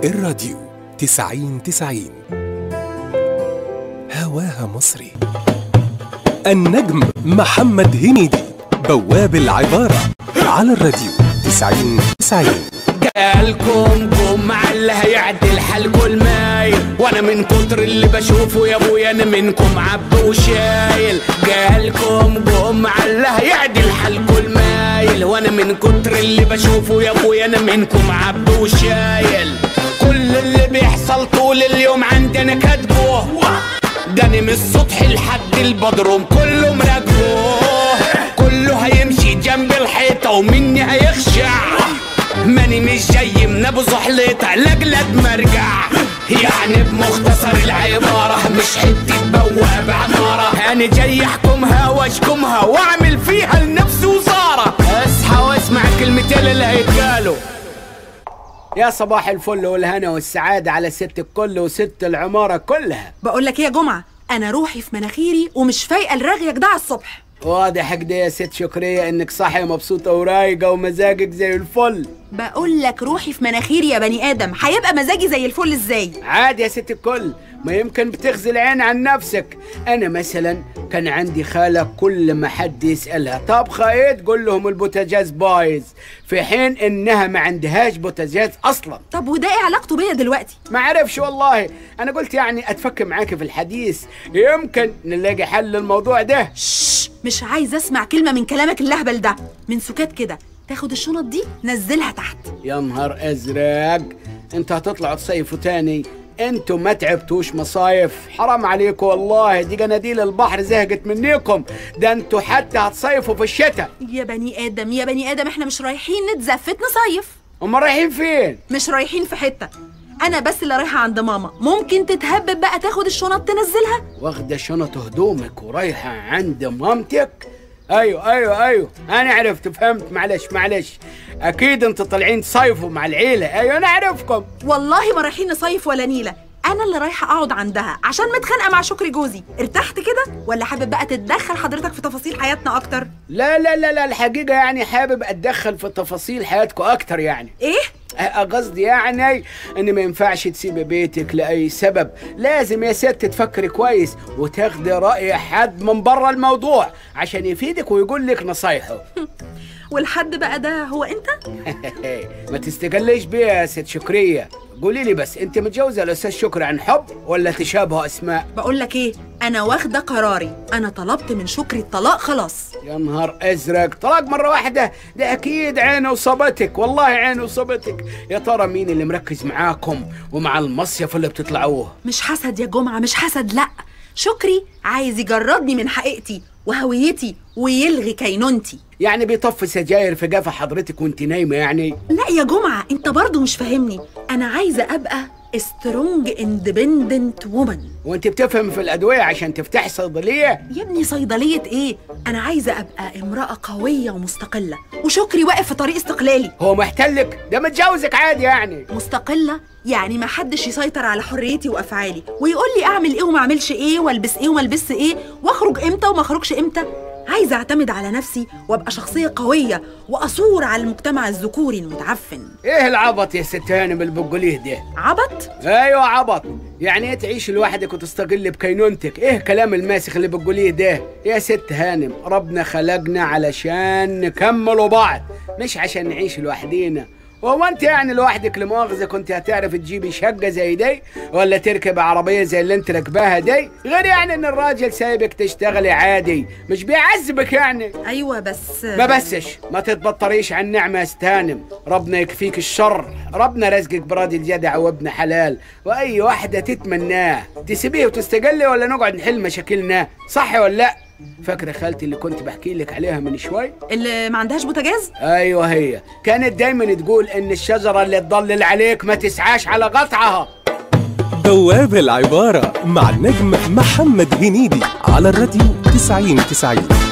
الراديو تسعين تسعين هواها مصري النجم محمد هنيدي بواب العبارة على الراديو تسعين تسعين قالكم قوم مع اللي هيعدل حالكوا المايل وانا من كتر اللي بشوفه يا ابويا انا منكم عب وشايل قالكم قوم مع اللي هيعدل حالكوا المايل وانا من كتر اللي بشوفه يا ابويا انا منكم عب وشايل كل اللي بيحصل طول اليوم عندنا كاتبه ده انا من السطح لحد البدروم كله مراقبه كله هيمشي جنب الحيطه ومني هيخشع ماني مش جاي من ابو زحليطه لاجلد مرجع يعني بمختصر العبارة مش حتة بواب عمارة أنا جاي أحكمها وأشكمها وأعمل فيها لنفسي وزارة اصحى واسمع الكلمتين اللي هيتقالوا يا صباح الفل والهنا والسعادة على ست الكل وست العمارة كلها بقول لك ايه يا جمعه انا روحي في مناخيري ومش فايقه لرغيك ده على الصبح واضح كده يا ست شكرية انك صاحية مبسوطة ورايقة ومزاجك زي الفل بقول لك روحي في مناخيري يا بني ادم هيبقى مزاجي زي الفل ازاي عادي يا ست الكل ما يمكن بتغزي العين عن نفسك انا مثلا كان عندي خالة كل ما حد يسألها طبخة ايه تقول لهم البوتاجاز بايظ في حين انها ما عندهاش بوتاجاز اصلا طب وده ايه علاقته بيا دلوقتي ما عرفش والله انا قلت يعني اتفك معاك في الحديث يمكن نلاقي حل للموضوع ده شش مش عايزه اسمع كلمه من كلامك اللهبل ده من سكات كده تاخد الشنط دي نزلها تحت يا نهار ازرق انت هتطلعوا تصيفوا تاني انتوا ما تعبتوش مصايف حرام عليكم والله دي جناديل البحر زهقت منيكم ده انتوا حتى هتصيفوا في الشتاء يا بني ادم يا بني ادم احنا مش رايحين نتزفت نصيف هم رايحين فين مش رايحين في حته انا بس اللي رايحه عند ماما ممكن تتهبب بقى تاخد الشنط تنزلها واخده شنط هدومك ورايحه عند مامتك ايوه ايوه ايوه انا عرفت فهمت معلش معلش اكيد انتوا طالعين تصيفوا مع العيله ايوه انا اعرفكم والله ما رايحين نصيف ولا نيله انا اللي رايحه اقعد عندها عشان متخانقه مع شكري جوزي ارتحت كده ولا حابب بقى تتدخل حضرتك في تفاصيل حياتنا اكتر لا لا لا لا الحقيقه يعني حابب اتدخل في تفاصيل حياتكم اكتر يعني ايه أه، قصدي يعني ان ما ينفعش تسيبي بيتك لاي سبب لازم يا ست تفكري كويس وتاخدي راي حد من بره الموضوع عشان يفيدك ويقول لك نصايحه والحد بقى ده هو انت ما تستقليش بيها يا ست شكريه قولي لي بس انت متجوزه الاستاذ شكري عن حب ولا تشابه اسماء بقول لك ايه انا واخده قراري انا طلبت من شكري الطلاق خلاص يا نهار ازرق طلاق مره واحده ده اكيد عينه وصبتك والله عينه وصبتك يا ترى مين اللي مركز معاكم ومع المصيف اللي بتطلعوه مش حسد يا جمعه مش حسد لا شكري عايز يجردني من حقيقتي وهويتي ويلغي كينونتي يعني بيطفي سجاير في جافة حضرتك وانت نايمه يعني لا يا جمعه انت برضو مش فاهمني انا عايزه ابقى سترونج اندبندنت وومن وانت بتفهم في الادويه عشان تفتحي صيدليه يا ابني صيدليه ايه انا عايزه ابقى امراه قويه ومستقله وشكري واقف في طريق استقلالي هو محتلك ده متجوزك عادي يعني مستقله يعني ما حدش يسيطر على حريتي وافعالي ويقول لي اعمل ايه وما اعملش ايه والبس ايه وما البس ايه واخرج امتى وما اخرجش امتى عايزه اعتمد على نفسي وابقى شخصيه قويه واثور على المجتمع الذكوري المتعفن ايه العبط يا ست هانم اللي بتقوليه ده عبط ايوه عبط يعني ايه تعيش لوحدك وتستقل بكينونتك ايه كلام الماسخ اللي بتقوليه ده يا ست هانم ربنا خلقنا علشان نكملوا بعض مش عشان نعيش لوحدينا وهو انت يعني لوحدك لمؤاخذة كنت هتعرف تجيبي شقة زي دي ولا تركب عربية زي اللي انت راكباها دي غير يعني ان الراجل سايبك تشتغلي عادي مش بيعذبك يعني ايوه بس ما بسش ما تتبطريش عن نعمة استهانم ربنا يكفيك الشر ربنا رزقك براجل جدع وابن حلال واي واحدة تتمناه تسيبيه وتستقلي ولا نقعد نحل مشاكلنا صح ولا لا فاكرة خالتي اللي كنت بحكي لك عليها من شوي اللي ما عندهاش بوتاجاز ايوه هي كانت دايما تقول ان الشجرة اللي تضلل عليك ما تسعاش على قطعها بواب العبارة مع النجم محمد هنيدي على الراديو تسعين تسعين